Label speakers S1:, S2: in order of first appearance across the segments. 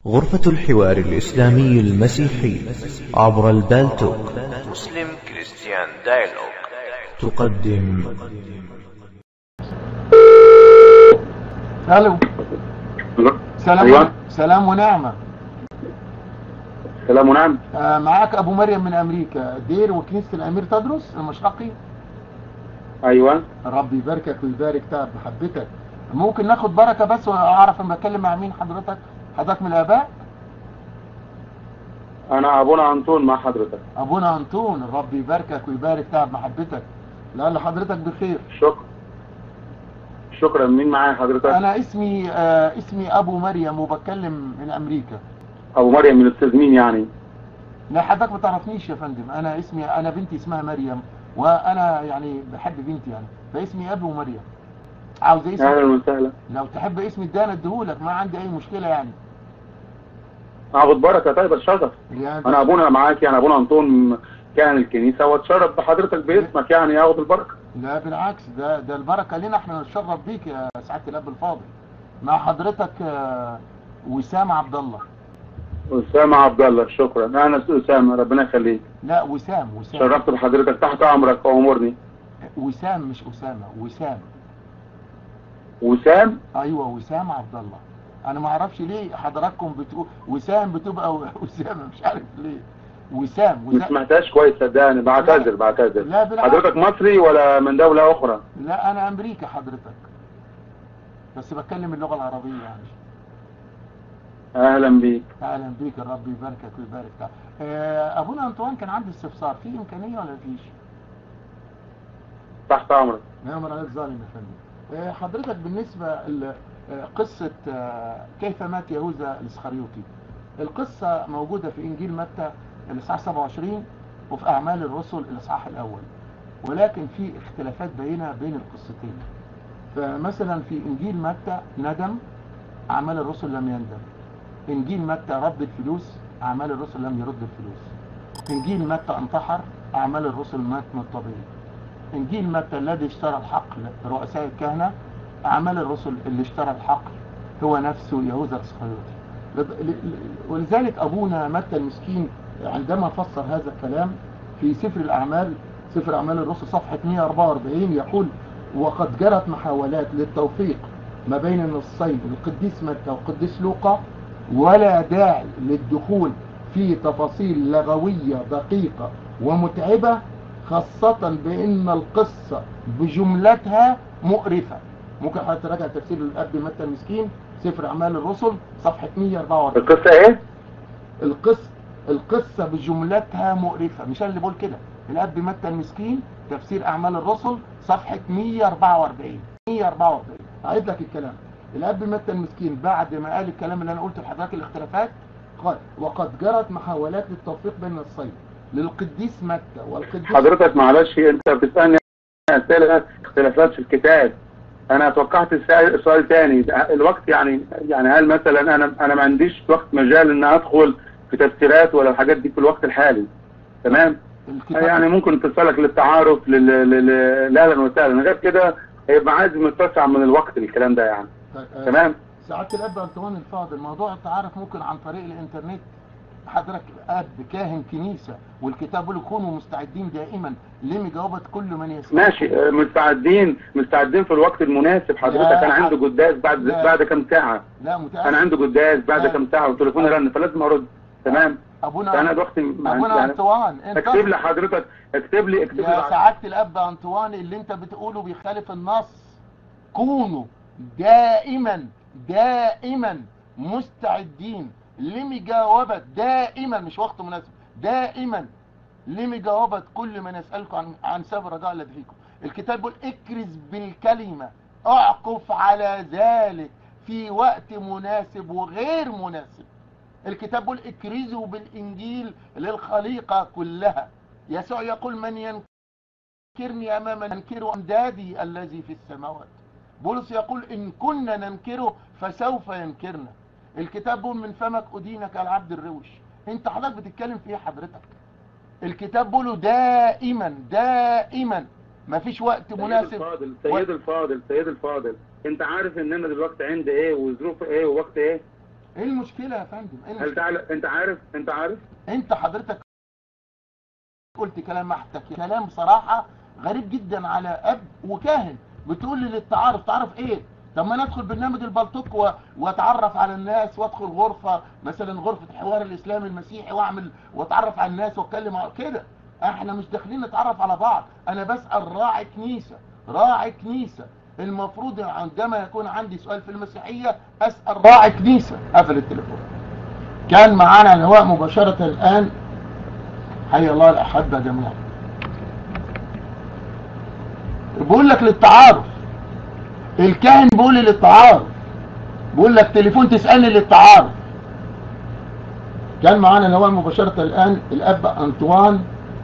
S1: غرفة الحوار الإسلامي المسيحي عبر البالتوك
S2: مسلم كريستيان دايلوج
S1: تقدم
S3: الو سلام
S4: أيوة.
S3: سلام ونعمه
S4: سلام ونعم
S3: آه معاك ابو مريم من امريكا دير وكنيسه الامير تدرس المشرقي
S4: ايوه
S3: ربي يباركك ويبارك تعب محبتك ممكن ناخد بركه بس واعرف انا بتكلم مع مين حضرتك حضرتك من الاباء
S4: انا ابونا انطون مع حضرتك
S3: ابونا انطون ربي يباركك ويبارك تعب محبتك لعل حضرتك بخير
S4: شكرا شكرا مين معايا حضرتك
S3: انا اسمي آه اسمي ابو مريم وبتكلم من امريكا
S4: ابو مريم من الاستاذ مين يعني
S3: لا حضرتك ما تعرفنيش يا فندم انا اسمي انا بنتي اسمها مريم وانا يعني بحب بنتي يعني فاسمي ابو مريم عاوز اسم
S4: اهلا وسهلا
S3: لو تحب اسمي ادانا اديهولك ما عندي اي مشكله يعني
S4: اخد بركه طيب اتشرف
S3: يعني
S4: انا ابونا معاك يعني ابونا انطون كان الكنيسه واتشرف بحضرتك باسمك يعني اخد البركه
S3: لا بالعكس ده ده البركه لنا احنا نتشرف بيك يا سعاده الاب الفاضل مع حضرتك آه، وسام عبد الله
S4: اسامه عبد الله شكرا انا اسامه ربنا يخليك
S3: لا وسام وسام
S4: شرفت بحضرتك تحت امرك وامرني
S3: وسام مش اسامه وسام
S4: وسام
S3: ايوه وسام عبد الله انا ما اعرفش ليه حضراتكم بتقول وسام بتبقى اسامه مش عارف ليه وسام
S4: ما
S3: وسام
S4: سمعتهاش كويس صدقني بعتذر بعتذر
S3: لا بالعكس
S4: حضرتك مصري ولا من دوله اخرى
S3: لا انا امريكا حضرتك بس بتكلم اللغه العربيه يعني
S4: اهلا بيك
S3: اهلا بيك الرب يباركك ويبارك تعالى. آه، ابونا انطوان كان عنده استفسار في امكانيه ولا مفيش؟
S4: تحت امرك
S3: نعم عليك ظالم يا فندم آه، حضرتك بالنسبه لقصه كيف مات يهوذا الاسخريوطي القصه موجوده في انجيل متى الاصحاح 27 وفي اعمال الرسل الاصحاح الاول ولكن في اختلافات بينه بين القصتين فمثلا في انجيل متى ندم اعمال الرسل لم يندم انجيل متى رد الفلوس اعمال الرسل لم يرد الفلوس انجيل متى انتحر اعمال الرسل مات من الطبيعي انجيل متى الذي اشترى الحقل رؤساء الكهنه اعمال الرسل اللي اشترى الحقل هو نفسه يهوذا الاسخريوطي لد- ل- ل- ولذلك ابونا متى المسكين عندما فسر هذا الكلام في سفر الاعمال سفر اعمال الرسل صفحه 144 يقول وقد جرت محاولات للتوفيق ما بين النصين القديس متى والقديس لوقا ولا داعي للدخول في تفاصيل لغويه دقيقه ومتعبه خاصة بأن القصة بجملتها مقرفة ممكن حضرتك تراجع تفسير الأب متى المسكين سفر أعمال الرسل صفحة 144
S4: القصه ايه
S3: القصة القصة بجملتها مقرفة مش أنا اللي بقول كده الأب متى المسكين تفسير أعمال الرسل صفحة 144 144 أعيد لك الكلام الأب متى المسكين بعد ما قال الكلام اللي أنا قلته لحضرتك الاختلافات قال وقد جرت محاولات للتوفيق بين النصين للقديس متى والقديس
S4: حضرتك معلش انت بتسالني اسئله اختلافات في الكتاب انا توقعت السؤال سؤال تاني الوقت يعني يعني هل مثلا انا انا ما عنديش وقت مجال ان ادخل في تفسيرات ولا الحاجات دي في الوقت الحالي تمام
S3: الكتاب
S4: يعني ممكن تسالك للتعارف لل لل- لا اهلا وسهلا غير كده هيبقى عايز متسع من الوقت الكلام ده يعني
S3: آه،
S4: تمام
S3: سعادة الأب أنطوان الفاضل موضوع التعارف ممكن عن طريق الإنترنت حضرتك أب كاهن كنيسة والكتاب بيقول كونوا مستعدين دائما لمجاوبة كل من يسأل
S4: ماشي اه، مستعدين مستعدين في الوقت المناسب حضرتك
S3: لا،
S4: انا عندي قداس بعد
S3: لا.
S4: بعد كام ساعه
S3: لا متأسف
S4: انا عندي قداس بعد
S3: لا.
S4: كام ساعه وتليفوني رن فلازم ارد تمام
S3: أبونا
S4: انا دلوقتي
S3: أبونا
S4: يعني
S3: أنطوان أنت
S4: اكتب لي حضرتك اكتب لي اكتب لي
S3: يا
S4: بعد-
S3: سعادة الأب أنطوان اللي أنت بتقوله بيخالف النص كونوا دائما دائما مستعدين لمجاوبة دائما مش وقت مناسب دائما لمجاوبة كل من يسألكم عن عن سبب رجاء لديكم الكتاب بيقول اكرز بالكلمة اعكف على ذلك في وقت مناسب وغير مناسب الكتاب بيقول اكرزوا بالانجيل للخليقة كلها يسوع يقول من ينكرني امام ينكر امدادي الذي في السماوات بولس يقول ان كنا ننكره فسوف ينكرنا الكتاب بيقول من فمك ادينك العبد الروش انت حضرتك بتتكلم في ايه حضرتك الكتاب بيقول دائما دائما مفيش وقت
S4: سيد
S3: مناسب
S4: الفاضل سيد الفاضل سيد الفاضل انت عارف ان انا دلوقتي عندي ايه وظروف ايه ووقت ايه
S3: ايه المشكله يا فندم ايه
S4: هل
S3: المشكله
S4: تعلم انت عارف انت عارف
S3: انت حضرتك قلت كلام محتك كلام بصراحه غريب جدا على اب وكاهن بتقول لي للتعارف تعرف ايه طب ما انا ادخل برنامج البلطوك و- واتعرف على الناس وادخل غرفه مثلا غرفه حوار الاسلام المسيحي واعمل واتعرف على الناس واتكلم مع- كده احنا مش داخلين نتعرف على بعض انا بسال راعي كنيسه راعي كنيسه المفروض عندما يكون عندي سؤال في المسيحيه اسال راعي كنيسه قفل التليفون كان معانا على الهواء مباشره الان حي الله الاحبه جميعا بقول لك للتعارف الكاهن بيقول لي للتعارف بقول لك تليفون تسالني للتعارف كان معانا الهواء مباشره الان الاب انطوان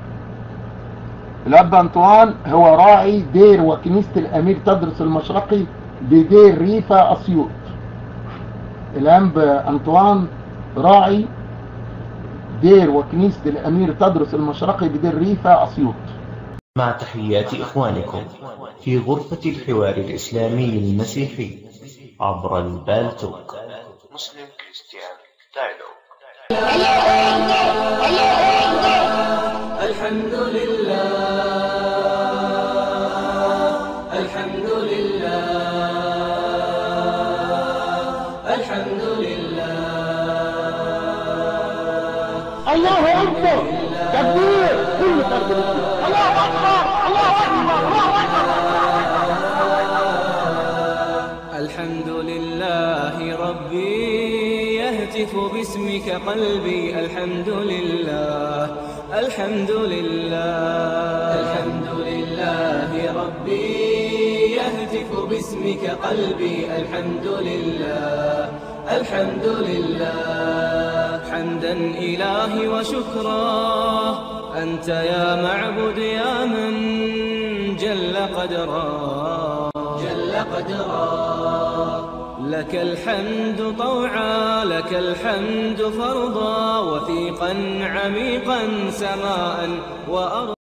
S3: الاب انطوان هو راعي دير وكنيسه الامير تدرس المشرقي بدير ريفا اسيوط الاب انطوان راعي دير وكنيسة الأمير تدرس المشرقي بدير ريفا أسيوط
S1: مع تحيات إخوانكم في غرفة الحوار الإسلامي المسيحي عبر البالتوك
S2: مسلم كريستيان دايلوج
S5: الحمد لله الحمد لله الحمد لله
S3: الله أكبر تكبير كل فرد الله أكبر الله أكبر الله
S5: الحمد لله ربي يهتف باسمك قلبي الحمد لله الحمد لله الحمد لله ربي يهتف باسمك قلبي الحمد لله الحمد لله حمدا إلهي وشكرا أنت يا معبد يا من جل قدرا جل قدرا لك الحمد طوعا لك الحمد فرضا وثيقا عميقا سماء وأرضا